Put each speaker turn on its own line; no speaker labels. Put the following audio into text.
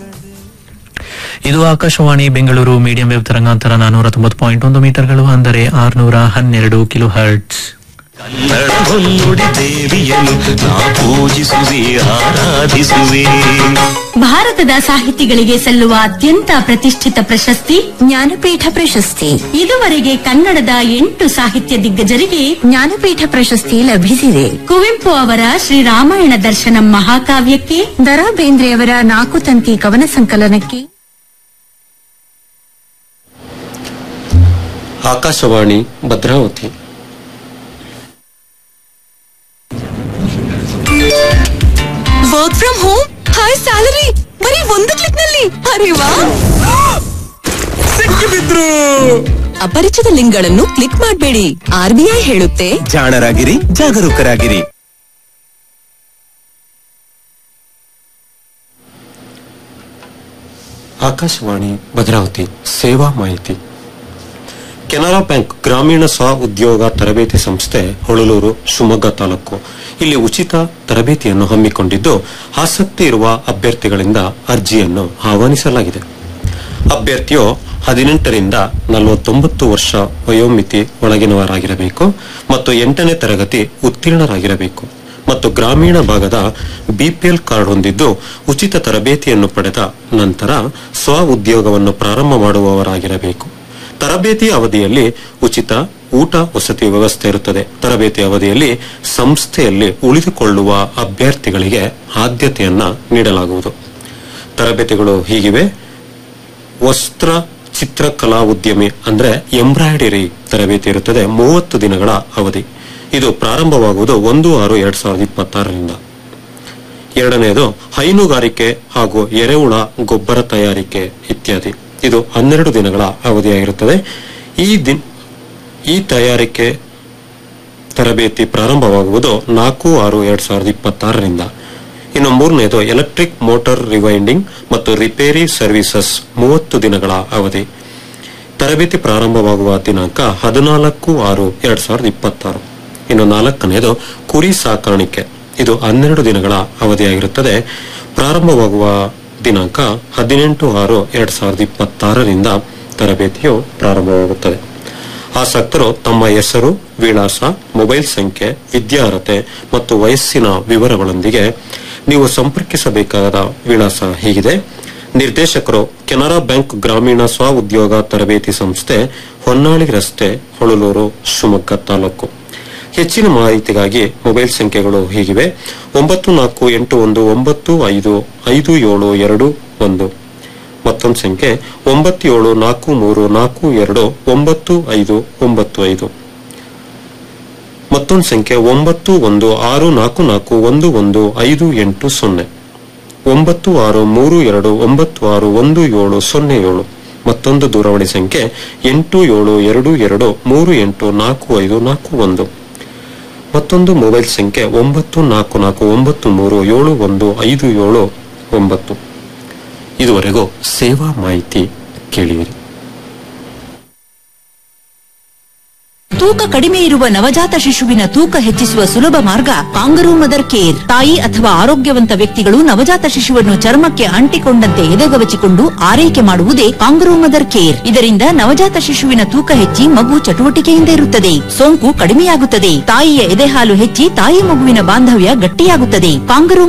ಇದು Akashvani Bengaluru medium wave ತರಂಗಾಂತರ ನಾನೂರ ತೊಂಬತ್ತು ಪಾಯಿಂಟ್ ಒಂದು ಮೀಟರ್ಗಳು ಅಂದರೆ ಆರ್ನೂರ ಹನ್ನೆರಡು ಕಿಲೋ ಹರ್ಟ್ಸ್
ಕನ್ನಡ ಹೊನ್ನುಡಿ ದೇವಿಯನ್ನು ನಾ ಪೂಜಿಸುವೆ ಆರಾಧಿಸುವೆ
ಭಾರತದ ಸಾಹಿತಿಗಳಿಗೆ ಸಲ್ಲುವ ಅತ್ಯಂತ ಪ್ರತಿಷ್ಠಿತ ಪ್ರಶಸ್ತಿ
ಜ್ಞಾನಪೀಠ ಪ್ರಶಸ್ತಿ
ಇದುವರೆಗೆ ಕನ್ನಡದ ಎಂಟು ಸಾಹಿತ್ಯ ದಿಗ್ಗಜರಿಗೆ
ಜ್ಞಾನಪೀಠ ಪ್ರಶಸ್ತಿ ಲಭಿಸಿದೆ
ಕುವೆಂಪು ಅವರ ಶ್ರೀರಾಮಾಯಣ ದರ್ಶನಂ ಮಹಾಕಾವ್ಯಕ್ಕೆ
ದರಾ ಬೇಂದ್ರೆಯವರ ನಾಲ್ಕು ತಂತಿ ಕವನ ಸಂಕಲನಕ್ಕೆ
Akashvani Bhadravati
work from home high salary ಬರೀ ಒಂದು ಕ್ಲಿಕ್ ನಲ್ಲಿ ಅರೆ ವಾ ಅಪರಿಚಿತ ಲಿಂಕ್ಗಳನ್ನು ಕ್ಲಿಕ್ ಮಾಡಬೇಡಿ ಆರ್ಬಿಐ ಹೇಳುತ್ತೆ
ಜಾಣರಾಗಿರಿ ಜಾಗರೂಕರಾಗಿರಿ
ಆಕಾಶವಾಣಿ ಭದ್ರಾವತಿ ಸೇವಾ ಮಾಹಿತಿ ಕೆನರಾ ಬ್ಯಾಂಕ್ ಗ್ರಾಮೀಣ ಸ್ವ ಉದ್ಯೋಗ ತರಬೇತಿ ಸಂಸ್ಥೆ ಹೊಳಲೂರು ಶಿವಮೊಗ್ಗ ತಾಲೂಕು ಇಲ್ಲಿ ಉಚಿತ ತರಬೇತಿಯನ್ನು ಹಮ್ಮಿಕೊಂಡಿದ್ದು ಆಸಕ್ತಿ ಇರುವ ಅಭ್ಯರ್ಥಿಗಳಿಂದ ಅರ್ಜಿಯನ್ನು ಆಹ್ವಾನಿಸಲಾಗಿದೆ ಅಭ್ಯರ್ಥಿಯು ಹದಿನೆಂಟರಿಂದ ನಲವತ್ತೊಂಬತ್ತು ವರ್ಷ ವಯೋಮಿತಿ ಒಳಗಿನವರಾಗಿರಬೇಕು ಮತ್ತು ಎಂಟನೇ ತರಗತಿ ಉತ್ತೀರ್ಣರಾಗಿರಬೇಕು ಮತ್ತು ಗ್ರಾಮೀಣ ಭಾಗದ ಬಿಪಿಎಲ್ ಕಾರ್ಡ್ ಹೊಂದಿದ್ದು ಉಚಿತ ತರಬೇತಿಯನ್ನು ಪಡೆದ ನಂತರ ಸ್ವ ಉದ್ಯೋಗವನ್ನು ಪ್ರಾರಂಭ ಮಾಡುವವರಾಗಿರಬೇಕು ತರಬೇತಿ ಅವಧಿಯಲ್ಲಿ ಉಚಿತ ಊಟ ವಸತಿ ವ್ಯವಸ್ಥೆ ಇರುತ್ತದೆ ತರಬೇತಿ ಅವಧಿಯಲ್ಲಿ ಸಂಸ್ಥೆಯಲ್ಲಿ ಉಳಿದುಕೊಳ್ಳುವ ಅಭ್ಯರ್ಥಿಗಳಿಗೆ ಆದ್ಯತೆಯನ್ನ ನೀಡಲಾಗುವುದು ತರಬೇತಿಗಳು ಹೀಗಿವೆ ವಸ್ತ್ರ ಚಿತ್ರಕಲಾ ಉದ್ಯಮಿ ಅಂದ್ರೆ ಎಂಬ್ರಾಯ್ಡರಿ ತರಬೇತಿ ಇರುತ್ತದೆ ಮೂವತ್ತು ದಿನಗಳ ಅವಧಿ ಇದು ಪ್ರಾರಂಭವಾಗುವುದು ಒಂದು ಆರು ಎರಡ್ ಸಾವಿರದ ಇಪ್ಪತ್ತಾರರಿಂದ ಎರಡನೆಯದು ಹೈನುಗಾರಿಕೆ ಹಾಗೂ ಎರೆಹುಳ ಗೊಬ್ಬರ ತಯಾರಿಕೆ ಇತ್ಯಾದಿ ಇದು ಹನ್ನೆರಡು ದಿನಗಳ ಅವಧಿಯಾಗಿರುತ್ತದೆ ಈ ದಿನ ಈ ತಯಾರಿಕೆ ತರಬೇತಿ ಪ್ರಾರಂಭವಾಗುವುದು ನಾಲ್ಕು ಆರು ಎರಡ್ ಸಾವಿರದ ಇಪ್ಪತ್ತಾರರಿಂದ ಇನ್ನು ಮೂರನೇದು ಎಲೆಕ್ಟ್ರಿಕ್ ಮೋಟಾರ್ ರಿವೈಂಡಿಂಗ್ ಮತ್ತು ರಿಪೇರಿ ಸರ್ವಿಸಸ್ ಮೂವತ್ತು ದಿನಗಳ ಅವಧಿ ತರಬೇತಿ ಪ್ರಾರಂಭವಾಗುವ ದಿನಾಂಕ ಹದಿನಾಲ್ಕು ಆರು ಎರಡ್ ಸಾವಿರದ ಇಪ್ಪತ್ತಾರು ಇನ್ನು ನಾಲ್ಕನೆಯದು ಕುರಿ ಸಾಕಾಣಿಕೆ ಇದು ಹನ್ನೆರಡು ದಿನಗಳ ಅವಧಿಯಾಗಿರುತ್ತದೆ ಪ್ರಾರಂಭವಾಗುವ ದಿನಾಂಕ ಹದಿನೆಂಟು ಆರು ಎರಡ್ ಸಾವಿರದ ಇಪ್ಪತ್ತಾರರಿಂದ ತರಬೇತಿಯು ಪ್ರಾರಂಭವಾಗುತ್ತದೆ ಆಸಕ್ತರು ತಮ್ಮ ಹೆಸರು ವಿಳಾಸ ಮೊಬೈಲ್ ಸಂಖ್ಯೆ ವಿದ್ಯಾರ್ಹತೆ ಮತ್ತು ವಯಸ್ಸಿನ ವಿವರಗಳೊಂದಿಗೆ ನೀವು ಸಂಪರ್ಕಿಸಬೇಕಾದ ವಿಳಾಸ ಹೀಗಿದೆ ನಿರ್ದೇಶಕರು ಕೆನರಾ ಬ್ಯಾಂಕ್ ಗ್ರಾಮೀಣ ಸ್ವ ಉದ್ಯೋಗ ತರಬೇತಿ ಸಂಸ್ಥೆ ಹೊನ್ನಾಳಿ ರಸ್ತೆ ಹೊಳಲೂರು ಶಿವಮೊಗ್ಗ ತಾಲೂಕು ಹೆಚ್ಚಿನ ಮಾಹಿತಿಗಾಗಿ ಮೊಬೈಲ್ ಸಂಖ್ಯೆಗಳು ಹೀಗಿವೆ ಒಂಬತ್ತು ನಾಲ್ಕು ಎಂಟು ಒಂದು ಒಂಬತ್ತು ಐದು ಐದು ಏಳು ಎರಡು ಒಂದು ಮತ್ತೊಂದು ಸಂಖ್ಯೆ ಒಂಬತ್ತು ಏಳು ನಾಲ್ಕು ಮೂರು ನಾಲ್ಕು ಎರಡು ಒಂಬತ್ತು ಐದು ಒಂಬತ್ತು ಐದು ಮತ್ತೊಂದು ಸಂಖ್ಯೆ ಒಂಬತ್ತು ಒಂದು ಆರು ನಾಲ್ಕು ನಾಲ್ಕು ಒಂದು ಒಂದು ಐದು ಎಂಟು ಸೊನ್ನೆ ಒಂಬತ್ತು ಆರು ಮೂರು ಎರಡು ಒಂಬತ್ತು ಆರು ಒಂದು ಏಳು ಸೊನ್ನೆ ಏಳು ಮತ್ತೊಂದು ದೂರವಾಣಿ ಸಂಖ್ಯೆ ಎಂಟು ಏಳು ಎರಡು ಎರಡು ಮೂರು ಎಂಟು ನಾಲ್ಕು ಐದು ನಾಲ್ಕು ಒಂದು ಮತ್ತೊಂದು ಮೊಬೈಲ್ ಸಂಖ್ಯೆ ಒಂಬತ್ತು ನಾಲ್ಕು ನಾಲ್ಕು ಒಂಬತ್ತು ಮೂರು ಏಳು ಒಂದು ಐದು ಏಳು ಒಂಬತ್ತು ಇದುವರೆಗೂ ಸೇವಾ ಮಾಹಿತಿ ಕೇಳಿದಿರಿ
ತೂಕ ಕಡಿಮೆ ಇರುವ ನವಜಾತ ಶಿಶುವಿನ ತೂಕ ಹೆಚ್ಚಿಸುವ ಸುಲಭ ಮಾರ್ಗ ಕಾಂಗರೂ ಮದರ್ ಕೇರ್ ತಾಯಿ ಅಥವಾ ಆರೋಗ್ಯವಂತ ವ್ಯಕ್ತಿಗಳು ನವಜಾತ ಶಿಶುವನ್ನು ಚರ್ಮಕ್ಕೆ ಅಂಟಿಕೊಂಡಂತೆ ಎದೆಗವಚಿಕೊಂಡು ಆರೈಕೆ ಮಾಡುವುದೇ ಕಾಂಗರೂ ಮದರ್ ಕೇರ್ ಇದರಿಂದ ನವಜಾತ ಶಿಶುವಿನ ತೂಕ ಹೆಚ್ಚಿ ಮಗು ಚಟುವಟಿಕೆಯಿಂದ ಇರುತ್ತದೆ ಸೋಂಕು ಕಡಿಮೆಯಾಗುತ್ತದೆ ತಾಯಿಯ ಎದೆಹಾಲು ಹೆಚ್ಚಿ ತಾಯಿ ಮಗುವಿನ ಬಾಂಧವ್ಯ ಗಟ್ಟಿಯಾಗುತ್ತದೆ ಕಾಂಗರೂ